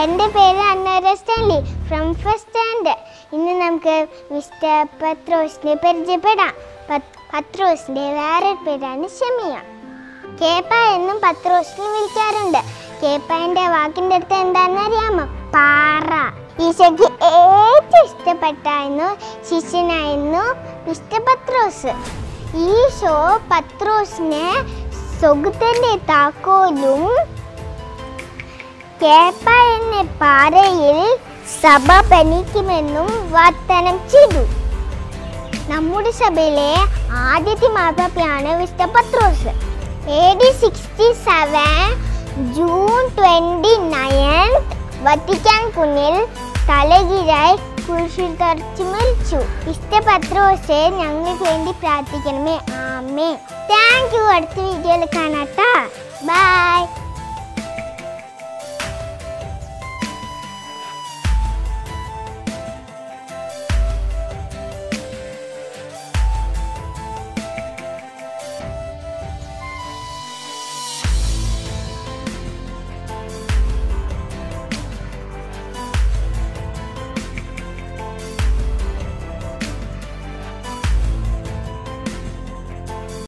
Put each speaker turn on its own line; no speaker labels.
എൻ്റെ പേര് അന്നര സ്റ്റാൻലി ഫ്രം ഫസ്റ്റ് സ്റ്റാൻഡ് ഇന്ന് നമുക്ക് മിസ്റ്റർ പത്രോസിനെ പരിചയപ്പെടാം പത്- പത്രോസിൻ്റെ വേറൊരു പേരാണ് ഷമിയ കേപ്പ എന്നും പത്രോസിനെ വിളിക്കാറുണ്ട് കേപ്പൻ്റെ വാക്കിൻ്റെ അടുത്ത് എന്താണെന്ന് അറിയാമോ പാറ ഈശോയ്ക്ക് ഏറ്റവും ഇഷ്ടപ്പെട്ടായിരുന്നു ശിഷ്യനായിരുന്നു മിസ്റ്റർ പത്രോസ് ഈശോ പത്രോസിനെ സ്വഗുത്തൻ്റെ താക്കോലും കേപ്പ എന്ന പാറയിൽ സഭ ഭരിക്കുമെന്നും വാഗ്ദാനം ചെയ്തു നമ്മുടെ സഭയിലെ ആദ്യത്തെ മാതാപ്പിയാണ് വിശുദ്ധ പത്രോസ് A D sixty seven June twenty nine Vatican കുന്നിൽ തലകീഴായി കുരിശിൽ തറച്ചു മരിച്ചു വിശുദ്ധ പത്രോസ് ഞങ്ങൾക്ക് വേണ്ടി പ്രാർത്ഥിക്കണമേ ആമേ താങ്ക് യു അടുത്ത വീഡിയോയിൽ കാണാട്ടാ ബൈ